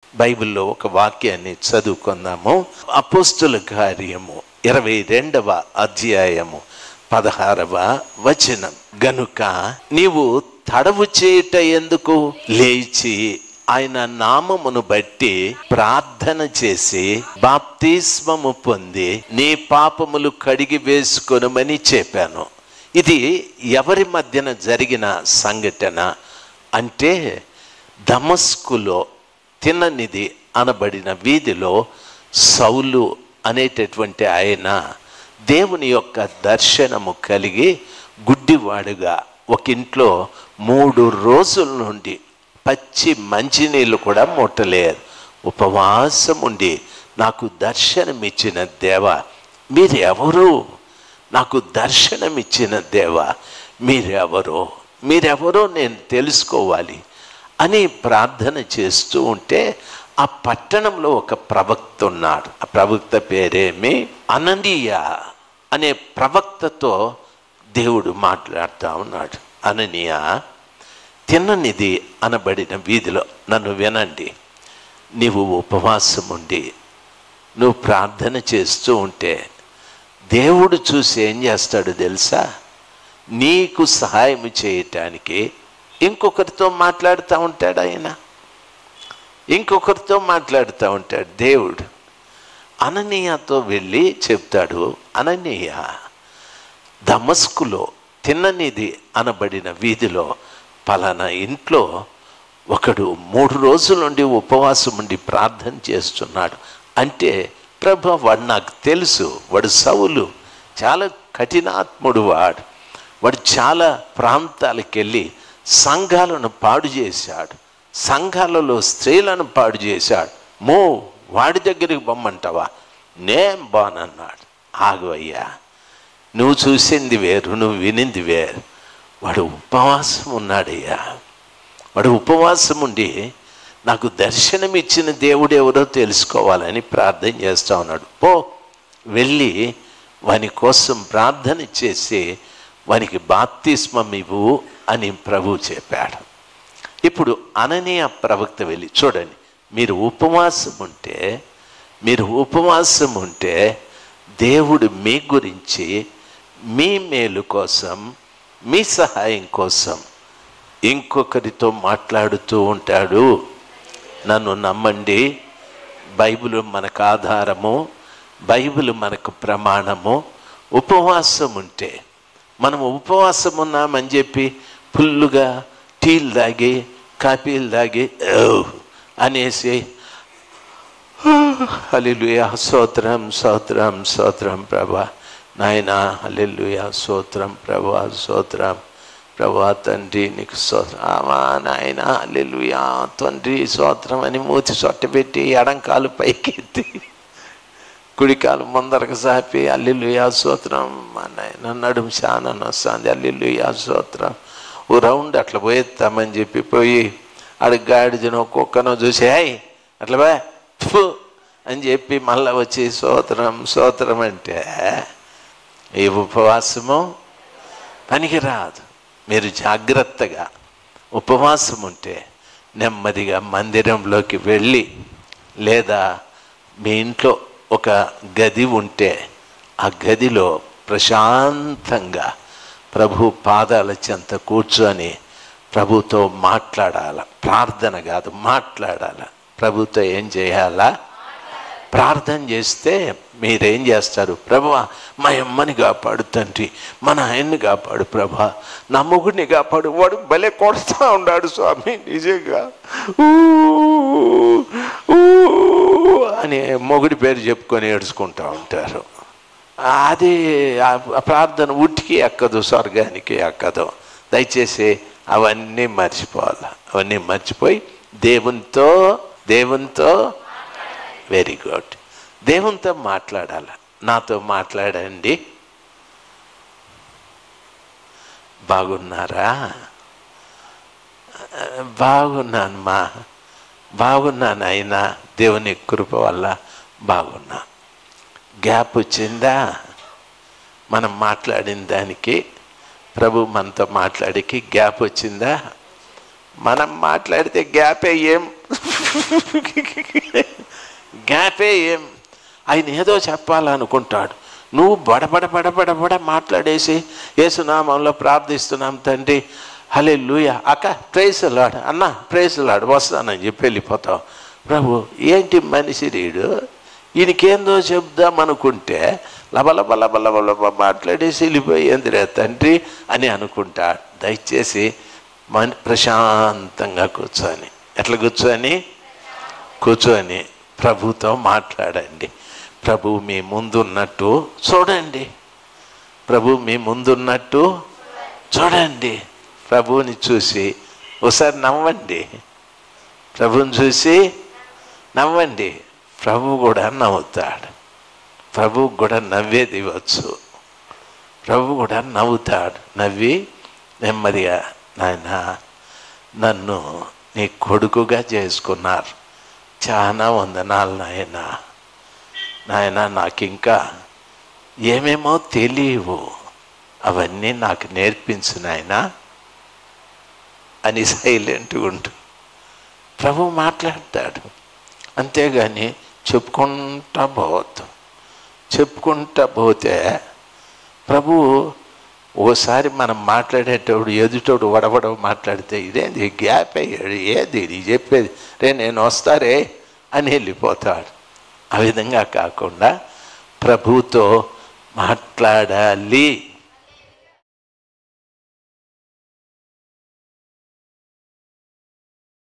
బైబిల్లో ఒక వాక్యాన్ని చదువుకుందాము అపోస్తుల కార్యము ఇరవై రెండవ అధ్యాయము పదహారవ వచనం గనుక నీవు తడవు చేయుట ఎందుకు లేచి ఆయన నామమును బట్టి ప్రార్థన చేసి బాప్తిస్మము పొంది నీ పాపములు కడిగి వేసుకొనమని చెప్పాను ఇది ఎవరి మధ్యన జరిగిన సంఘటన అంటే దమస్కులో తిననిది అనబడిన వీధిలో సౌలు అనేటటువంటి ఆయన దేవుని యొక్క దర్శనము కలిగి గుడ్డివాడుగా ఒక ఇంట్లో మూడు రోజుల నుండి పచ్చి మంచినీళ్ళు కూడా ముట్టలేదు ఉపవాసం ఉండి నాకు దర్శనమిచ్చిన దేవ మీరెవరు నాకు దర్శనమిచ్చిన దేవ మీరెవరో మీరెవరో నేను తెలుసుకోవాలి అని ప్రార్థన చేస్తూ ఉంటే ఆ పట్టణంలో ఒక ప్రవక్త ఉన్నాడు ఆ ప్రవక్త పేరేమి అననీయ అనే ప్రవక్తతో దేవుడు మాట్లాడుతూ ఉన్నాడు అననీయ తిన్ననిది అనబడిన వీధిలో నన్ను వినండి నీవు ఉపవాసం ఉండి నువ్వు ప్రార్థన చేస్తూ ఉంటే దేవుడు చూసి ఏం చేస్తాడు తెలుసా నీకు సహాయం చేయటానికి ఇంకొకరితో మాట్లాడుతూ ఉంటాడు ఆయన ఇంకొకరితో మాట్లాడుతూ ఉంటాడు దేవుడు అననీయతో వెళ్ళి చెప్తాడు అననీయ దమస్కులో తిన్ననిది అనబడిన వీధిలో పలానా ఇంట్లో ఒకడు మూడు రోజుల నుండి ఉపవాసం ఉండి ప్రార్థన చేస్తున్నాడు అంటే ప్రభ వాడు నాకు తెలుసు వాడు సవులు చాలా కఠినాత్ముడు వాడు వాడు చాలా ప్రాంతాలకు వెళ్ళి సంఘాలను పాడు చేశాడు సంఘాలలో స్త్రీలను పాడు చేశాడు మో వాడి దగ్గరికి బొమ్మంటావా నేం బానన్నాడు ఆగు అయ్యా నువ్వు చూసింది వేరు నువ్వు వినింది వేరు వాడు ఉపవాసం ఉన్నాడయ్యా వాడు ఉపవాసం ఉండి నాకు దర్శనం ఇచ్చిన దేవుడు ఎవరో తెలుసుకోవాలని ప్రార్థన చేస్తూ ఉన్నాడు పో వెళ్ళి వాని కోసం ప్రార్థన చేసి వానికి బాప్తిస్మం ఇవ్వు అని ప్రభు చెప్పాడు ఇప్పుడు అననీయ ప్రవక్త వెళ్ళి చూడండి మీరు ఉపవాసం ఉంటే మీరు ఉపవాసం ఉంటే దేవుడు మీ గురించి మీ మేలు కోసం మీ సహాయం కోసం ఇంకొకరితో మాట్లాడుతూ ఉంటాడు నన్ను నమ్మండి బైబిల్ మనకు ఆధారము బైబిల్ మనకు ప్రమాణము ఉపవాసం ఉంటే మనం ఉపవాసం ఉన్నామని చెప్పి ఫుల్లుగా టీలు తాగి కాఫీలు తాగి "ఓ" అనేసి హల్లెలూయా స్తోత్రం స్తోత్రం స్తోత్రం ప్రభా నాయన హల్లెలూయా స్తోత్రం ప్రభా స్తోత్రం ప్రభా తండ్రి నీకు స్తోత్రం ఆమా నాయన హల్లెలూయా తండ్రి స్తోత్రం అని మూతి సొట్టబెట్టి ఎడంకాలు పైకి ఎత్తి కుడికాలు ముందరకు సాపి అల్లిలుయా స్తోత్రం మా నాయన నడుము చాలా వస్తుంది అల్లిలుయా స్తోత్రం ఓ రౌండ్ అట్లా పోయేస్తామని చెప్పి పోయి అడిగి గాడిదనో కుక్కనో చూసి హాయ్ అట్లా బా ఫు అని చెప్పి మళ్ళా వచ్చి స్తోత్రం స్తోత్రం అంటే ఈ ఉపవాసము పనికిరాదు మీరు జాగ్రత్తగా ఉపవాసం ఉంటే నెమ్మదిగా మందిరంలోకి వెళ్ళి లేదా మీ ఇంట్లో ఒక గది ఉంటే ఆ గదిలో ప్రశాంతంగా ప్రభు పాదాల చెంత కూర్చొని ప్రభుతో మాట్లాడాల ప్రార్థన కాదు మాట్లాడాల ప్రభుతో ఏం చేయాలా ప్రార్థన చేస్తే మీరేం చేస్తారు ప్రభా మా అమ్మని కాపాడు తండ్రి మా నాయన్ని కాపాడు ప్రభా నా మొగుడిని కాపాడు వాడు భలే కొడుతూ ఉన్నాడు స్వామి నిజంగా ఊ, ఊ అని మొగుడి పేరు చెప్పుకొని ఏడుచుకుంటూ ఉంటారు అది ఆ ప్రార్థన ఉట్టికి ఎక్కదు స్వర్గానికి ఎక్కదు దయచేసి అవన్నీ మర్చిపోవాలి అవన్నీ మర్చిపోయి దేవునితో దేవునితో వెరీ గుడ్ దేవునితో మాట్లాడాలి నాతో మాట్లాడండి బాగున్నారా బాగున్నాను మా బాగున్నాను అయినా దేవుని కృప వల్ల బాగున్నా గ్యాప్ వచ్చిందా మనం మాట్లాడిన దానికి ప్రభు మనతో మాట్లాడికి గ్యాప్ వచ్చిందా మనం మాట్లాడితే గ్యాపే ఏం గ్యాపే ఏం ఆయన ఏదో చెప్పాలనుకుంటాడు నువ్వు బడబడ బడబడ బడ మాట్లాడేసి ఏసునామంలో ప్రార్థిస్తున్నాం తండ్రి హలే లూయ అక్క ప్రైజ్ లాడు అన్న ప్రైజ్ లాడు వస్తానని చెప్పి వెళ్ళిపోతావు ప్రభు ఏంటి మనిషి రీడు ఈయనకేందో చెప్దాం అనుకుంటే లబలబ లబలబ లబ మాట్లాడేసి వెళ్ళిపోయేందిరే తండ్రి అని అనుకుంటాడు దయచేసి మన ప్రశాంతంగా కూర్చొని ఎట్లా కూర్చొని కూర్చొని ప్రభుతో మాట్లాడండి ప్రభు మీ ముందున్నట్టు చూడండి ప్రభు మీ ముందున్నట్టు చూడండి ప్రభువుని చూసి ఒకసారి నవ్వండి ప్రభుని చూసి నవ్వండి ప్రభు కూడా నవ్వుతాడు ప్రభు కూడా నవ్వేది వచ్చు ప్రభు కూడా నవ్వుతాడు నవ్వి నెమ్మదిగా నాయన నన్ను నీ కొడుకుగా చేసుకున్నారు చాలా వందనాలు నాయన నాయన నాకు ఇంకా ఏమేమో తెలియవు అవన్నీ నాకు నేర్పించు నాయన అని సైలెంట్గా ఉంటూ ప్రభు మాట్లాడతాడు అంతేగాని చెప్పుకుంటా పోవద్దు చెప్పుకుంటా పోతే ప్రభు ఓసారి మనం మాట్లాడేటప్పుడు ఎదుటోడు వడవడవ మాట్లాడితే ఇదేంది గ్యాప్ అయ్యాడు ఏది ఇది చెప్పేది రే నేను వస్తారే అని వెళ్ళిపోతాడు ఆ విధంగా కాకుండా ప్రభుతో మాట్లాడాలి